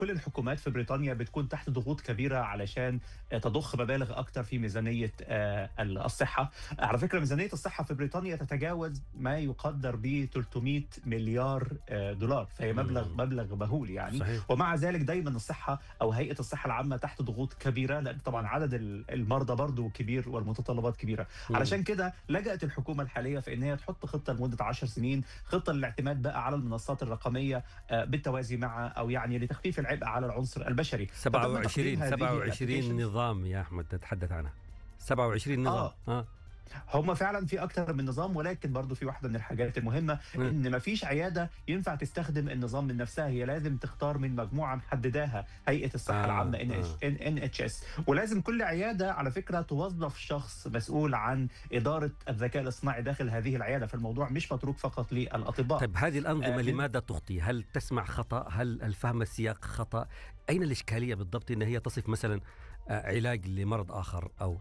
كل الحكومات في بريطانيا بتكون تحت ضغوط كبيره علشان تضخ مبالغ اكتر في ميزانيه الصحه على فكره ميزانيه الصحه في بريطانيا تتجاوز ما يقدر ب 300 مليار دولار فهي مبلغ مبلغ مهول يعني صحيح. ومع ذلك دايما الصحه او هيئه الصحه العامه تحت ضغوط كبيره لان طبعا عدد المرضى برضه كبير والمتطلبات كبيره مم. علشان كده لجأت الحكومه الحاليه في ان هي تحط خطه لمده 10 سنين خطه للاعتماد بقى على المنصات الرقميه آه، بالتوازي مع او يعني لتخفيف العبء على العنصر البشري فتم 27 تقديم هذه 27 الapplications. نظام يا احمد تتحدث عنها 27 نظام آه. اه هم فعلا في اكتر من نظام ولكن برضو في واحده من الحاجات المهمه مم. ان مفيش عياده ينفع تستخدم النظام من نفسها هي لازم تختار من مجموعه محدداها هيئه الصحه آه، العامه آه. ان اتش اس ولازم كل عياده على فكره توظف شخص مسؤول عن اداره الذكاء الاصطناعي داخل هذه العياده فالموضوع مش متروك فقط للاطباء طيب هذه الأنظمة آه، لماذا تخطي؟ هل تسمع خطأ؟ هل الفهم السياق خطأ؟ أين الإشكالية بالضبط أن هي تصف مثلا آه، علاج لمرض آخر أو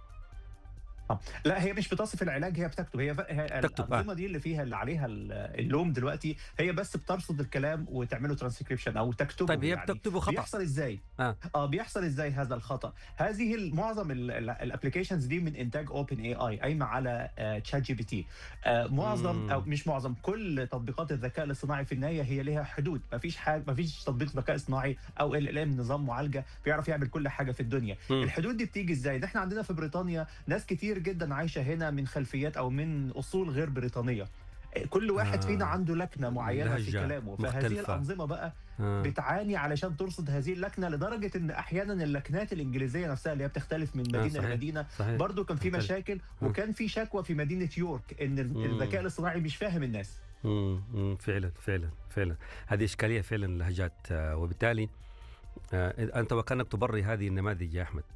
لا هي مش بتصف العلاج هي بتكتب هي, هي تكتب، آه. الانظمه دي اللي فيها اللي عليها ال- اللوم دلوقتي هي بس بترصد الكلام وتعمله ترانسكريبشن او تكتبه طيب هي يعني. بتكتب خطأ بيحصل ازاي؟ آه. اه بيحصل ازاي هذا الخطا؟ هذه ال- معظم الابلكيشنز دي من انتاج اوبن اي اي قايمه على تشات جي بي تي معظم مم. او مش معظم كل تطبيقات الذكاء الاصطناعي في النهايه هي لها حدود ما فيش حاجه ما فيش تطبيق ذكاء اصطناعي او ال ام نظام معالجه بيعرف يعمل كل حاجه في الدنيا مم. الحدود دي بتيجي ازاي؟ ده احنا عندنا في بريطانيا ناس كتير جدا عايشه هنا من خلفيات او من اصول غير بريطانيه كل واحد آه. فينا عنده لكنه معينه في لهجة كلامه فهذه مختلفة. الانظمه بقى آه. بتعاني علشان ترصد هذه اللكنه لدرجه ان احيانا اللكنات الانجليزيه نفسها اللي هي بتختلف من مدينه صحيح. لمدينه صحيح برضو كان في تختلف. مشاكل مم. وكان في شكوى في مدينه يورك ان ال- مم. الذكاء الاصطناعي مش فاهم الناس مم، مم، فعلا فعلا فعلا هذه إشكالية فعلا اللهجات آه، وبالتالي آه، أنت وكأنك تبري هذه النماذج يا أحمد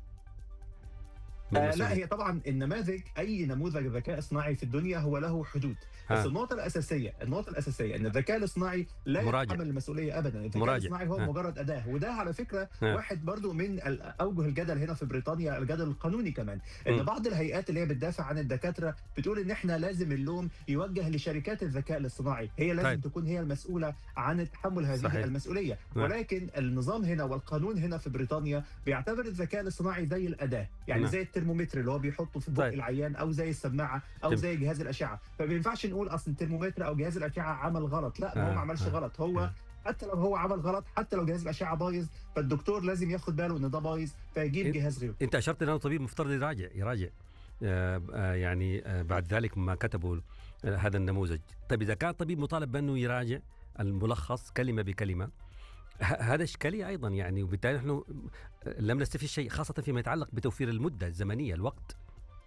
من آه لا مسؤولية. هي طبعا النماذج اي نموذج ذكاء اصطناعي في الدنيا هو له حدود بس ها. النقطه الاساسيه النقطه الاساسيه ان الذكاء الاصطناعي لا مراجع. يتحمل المسؤوليه ابدا الذكاء مراجع. الاصطناعي هو ها. مجرد اداه وده على فكره ها. واحد برضو من ال- اوجه الجدل هنا في بريطانيا الجدل القانوني كمان ان مم. بعض الهيئات اللي هي بتدافع عن الدكاتره بتقول ان احنا لازم اللوم يوجه لشركات الذكاء الاصطناعي هي لازم طيب. تكون هي المسؤوله عن تحمل هذه صحيح. المسؤوليه نعم. ولكن النظام هنا والقانون هنا في بريطانيا بيعتبر الذكاء الاصطناعي زي الاداه يعني نعم. زي الترمومتر اللي هو بيحطه في بق طيب. العيان او زي السماعه او تم. زي جهاز الاشعه فما ينفعش نقول اصل الترمومتر او جهاز الاشعه عمل غلط لا ما هو آه، ما عملش آه، غلط هو آه. حتى لو هو عمل غلط حتى لو جهاز الاشعه بايظ فالدكتور لازم ياخد باله ان ده بايظ فيجيب إنت- جهاز غيره انت اشرت انه طبيب مفترض يراجع يراجع آه، آه، يعني آه، بعد ذلك ما كتبوا آه، هذا النموذج طيب اذا كان طبيب مطالب بانه يراجع الملخص كلمه بكلمه ه- هذا اشكاليه ايضا يعني وبالتالي نحن لم نستفيد شيء خاصه فيما يتعلق بتوفير المده الزمنيه الوقت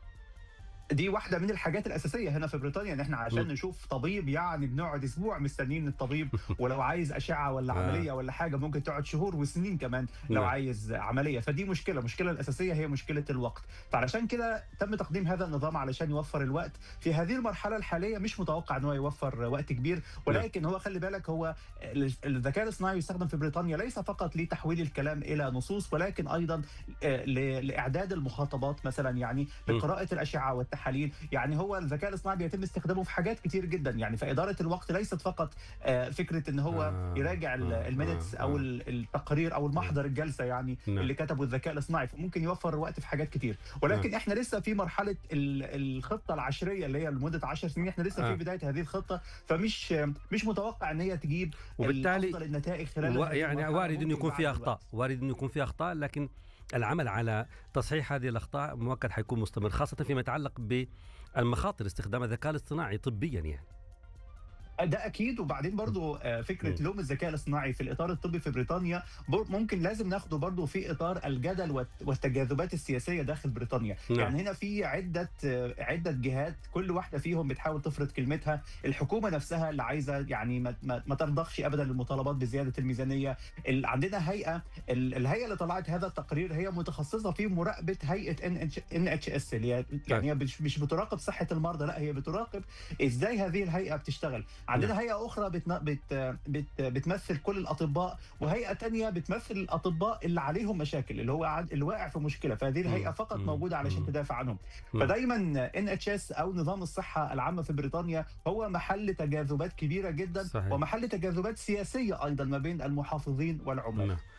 دي واحده من الحاجات الاساسيه هنا في بريطانيا ان احنا عشان م. نشوف طبيب يعني بنقعد اسبوع مستنيين الطبيب ولو عايز اشعه ولا آه. عمليه ولا حاجه ممكن تقعد شهور وسنين كمان لو نعم. عايز عمليه فدي مشكله المشكله الاساسيه هي مشكله الوقت فعلشان كده تم تقديم هذا النظام علشان يوفر الوقت في هذه المرحله الحاليه مش متوقع ان هو يوفر وقت كبير ولكن هو خلي بالك هو ال- الذكاء الاصطناعي يستخدم في بريطانيا ليس فقط لتحويل الكلام الى نصوص ولكن ايضا آه، ل- لاعداد المخاطبات مثلا يعني م. لقراءه الاشعه والتحاليل يعني هو الذكاء الاصطناعي بيتم استخدامه في حاجات كتير جدا يعني فاداره الوقت ليست فقط آه، فكره ان هو آه، يراجع ال- آه، المينتس آه، او آه. ال- التقرير او المحضر الجلسه يعني نعم. اللي كتبه الذكاء الاصطناعي فممكن يوفر وقت في حاجات كتير ولكن احنا لسه في مرحله ال- الخطه العشريه اللي هي لمده 10 سنين احنا لسه آه. في بدايه هذه الخطه فمش مش متوقع ان هي تجيب وبالتالي افضل النتائج خلال و- هذه يعني المرحلة. وارد انه ممكن يكون مع في الوقت. اخطاء وارد انه يكون في اخطاء لكن العمل على تصحيح هذه الاخطاء مؤكد حيكون مستمر خاصه فيما يتعلق بالمخاطر استخدام الذكاء الاصطناعي طبيا يعني ده اكيد وبعدين برضو آه، فكره م. لوم الذكاء الاصطناعي في الاطار الطبي في بريطانيا بر- ممكن لازم ناخده برضو في اطار الجدل والت- والتجاذبات السياسيه داخل بريطانيا نعم. يعني هنا في عده آه، عده جهات كل واحده فيهم بتحاول تفرض كلمتها الحكومه نفسها اللي عايزه يعني ما, ما, ما ترضخش ابدا للمطالبات بزياده الميزانيه ال- عندنا هيئه ال- الهيئه اللي طلعت هذا التقرير هي متخصصه في مراقبه هيئه ان اتش اس اللي هي يعني هي مش مش بتراقب صحه المرضى لا هي بتراقب ازاي هذه الهيئه بتشتغل عندنا هيئه اخرى بتن... بت... بت... بتمثل كل الاطباء وهيئه تانية بتمثل الاطباء اللي عليهم مشاكل اللي هو عاد- اللي واقع في مشكله فهذه الهيئه مم. فقط مم. موجوده علشان مم. تدافع عنهم مم. فدايما ان اتش اس او نظام الصحه العامه في بريطانيا هو محل تجاذبات كبيره جدا صحيح. ومحل تجاذبات سياسيه ايضا ما بين المحافظين والعملاء نعم